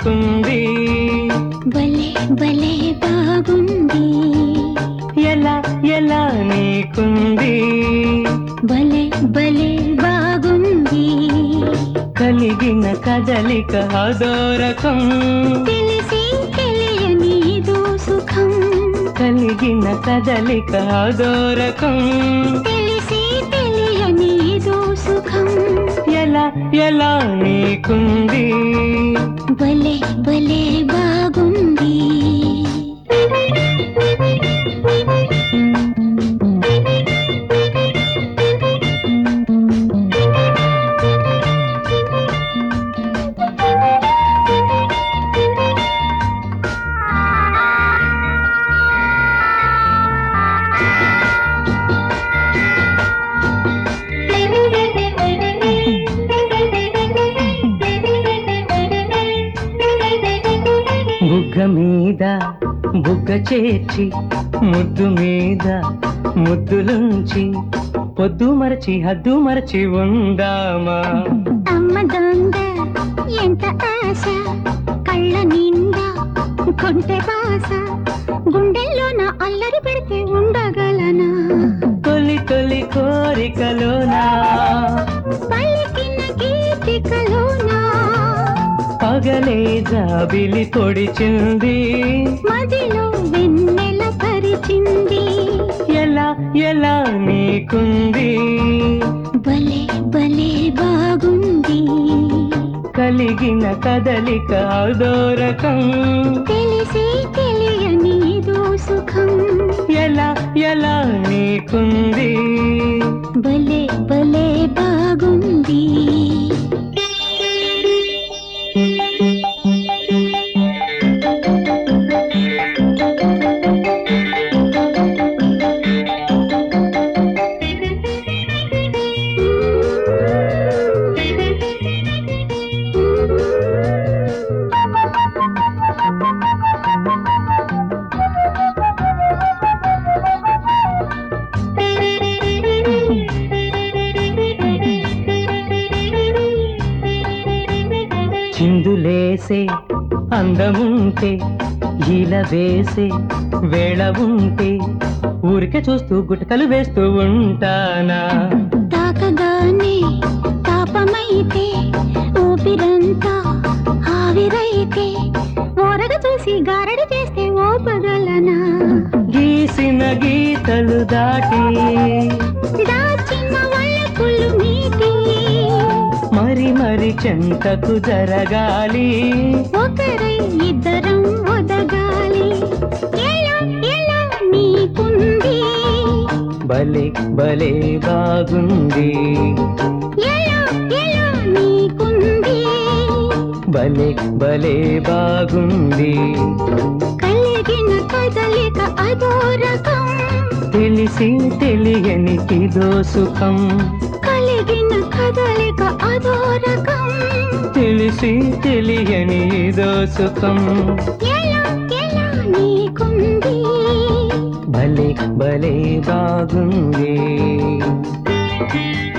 నీకుంది భలే భలే బాగుంది ఎలా ఎలా నీకుంది భలే భలే బాగుంది కలిగిన కదలిక అదోరకం తెలిసి తెలియని ఇదో సుఖం కలిగిన కదలిక అదోరకం తెలిసి తెలియని ఇదో సుఖం ఎలా ఎలా నీకుంది భలే భలే బాగుంది బుగ్గ మీద బుగ్గ చేర్చి ముద్దు మీద ముద్దులుంచి పొద్దు మరచి హద్దు మరచి ఉందామా అమ్మ దొంగ ఎంత ఆశ కళ్ళ నిండా కొంటె బాస గుండెల్లో నా అల్లరి పెడితే ఉండగలనా తొలి తొలి కోరికలోనా పలికిన గీతికలోనా పగలే జాబిలి పొడిచింది మదిలో వెన్నెల పరిచింది ఎలా ఎలా నీకుంది భలే భలే బాగుంది కలిగిన కదలిక అదోరకం తెలిసి తెలియని ఇదో సుఖం ఎలా ఎలా నీకుంది భలే భలే బాగుంది చిందులేసే అందముంటే ఈల వేసే వేళ ఉంటే ఊరికే చూస్తూ గుటకలు వేస్తూ ఉంటానా తాకగానే తాపమైతే ఊపిరంతా ఆవిరైతే ఓరగ చూసి గారడి చేస్తే ఓపగలనా గీసిన గీతలు దాటి దాచిన వల్లకులు మీటి మరి మరి చెంతకు జరగాలి ఒకరై ఇద్దరం ఒదగాలి ఎలా ఎలా నీకుంది భలే భలే బాగుంది ఎలా ఎలా నీకుంది భలే భలే బాగుంది కలిగిన కదలిక అదో రకం తెలిసి తెలియని ఇదో సుఖం కలిగిన కదలిక అదో రకం తెలిసి తెలియని ఇదో సుఖం ఎలా ఎలా నీకుంది భలే భలే బాగుంది